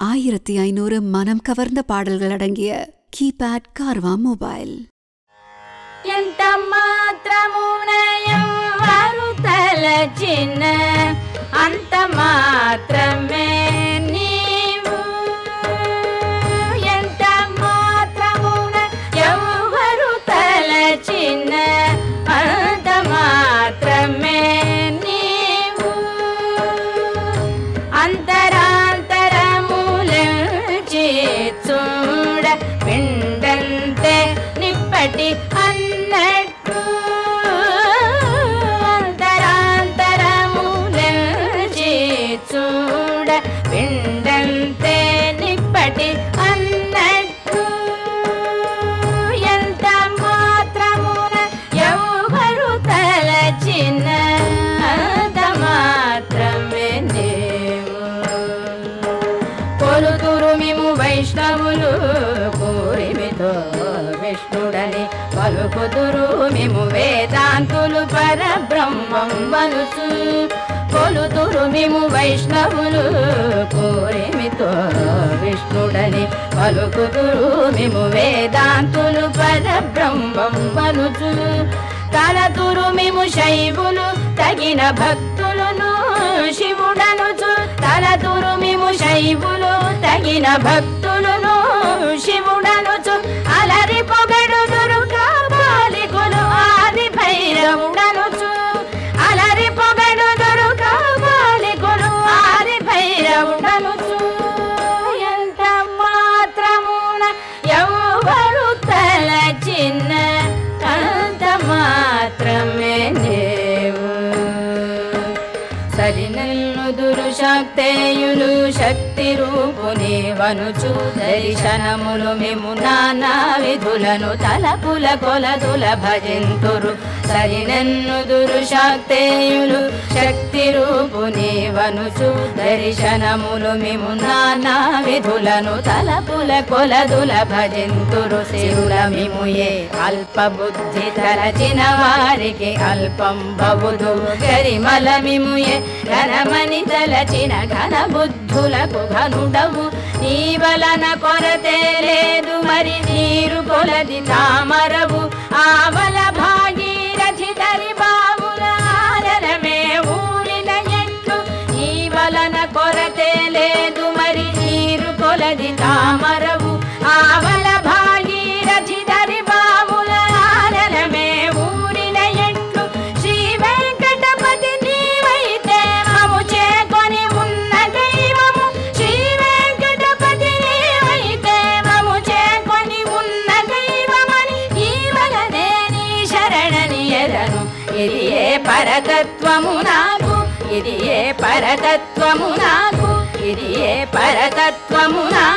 ஆயிரத்தி ஐநூறு மனம் கவர்ந்த பாடல்கள் அடங்கிய கீபேட் கார்வா மொபைல் ఎంత మాత్రమునయం వారు తలచిన అంత మాత్రమే నీవు ఎంత మాత్రమున ఎవరు తలచిన అంత మాత్రమే నీవు అంతరాంతరములచి చూడ పిండంతే నిప్పటి అన్నట్టు అంతరాంతరములచి చూడ పిండంతే నిప్పటి అన్నట్టు ఎంత మాత్రమున ఎవరు తలచిన అంత మాత్రమే దేవు కొలుతురు మేము వైష్ణవులు కోరిమితో విష్ణుడని పలుకుతురు మేము వేదాంతులు పరబ్రహ్మం వలుచు కొలుతురు మేము వైష్ణవులు కోరిమితో విష్ణుడని పలుకుతురు మేము వేదాంతులు పరబ్రహ్మం వలుచు తలతురు మేము శైవులు తగిన భక్తులను శివుడనుచు తలతురు మేము శైవులు తగిన భక్తులను శివుడనుచు అలరి పొగడుదురు కాపాలికులు ఆది భైరవుడనుచు అలరి పొగడుదురు కాపాలికులు ఆది భైరవుడనుచు ఎంత మాత్రమున ఎవరు తలచిన అంత మాత్రమే దేవు సరినల్లు దురుశక్తేయులు శక్తి రూపుని వనుచు దర్శనములు మేము నానా విధులను తలపుల కొలదుల భజింతురు సరినన్ను దురుశక్తేయులు శక్తి రూపుని వనుచు దర్శనములు మేము నానా విధులను తలపుల కొలదుల భజింతురు శివుల మిము ఏ అల్ప బుద్ధి తలచిన వారికి అల్పం బవుదు గరిమల మిము ఏ ఘనమని తలచిన ఘన బుద్ధులకు ఘనుడవు నీ వలన కొరతే లేదు మరి నీరు కొలది తామరవు ఆవల భాగీరథి తరి బావుల ఆలనమే ఊరిన ఎట్లు నీ వలన కొరతే లేదు మరి నీరు కొలది తామరవు ఆవల భాగీరథి తరి బావుల ఆలనమే ఊరిన ఎట్లు శ్రీ వెంకటపతి నీవైతే మము చేకొని ఉన్న దైవము శ్రీ వెంకటపతి నీవైతే మము చేకొని ఉన్న దైవమని ఈ వలనే నీ శరణని ఎరను ఇది ఏ పరతత్వము నాకు ఇది ఏ పరతత్వము నాకు ఇది ఏ పరతత్వము నాకు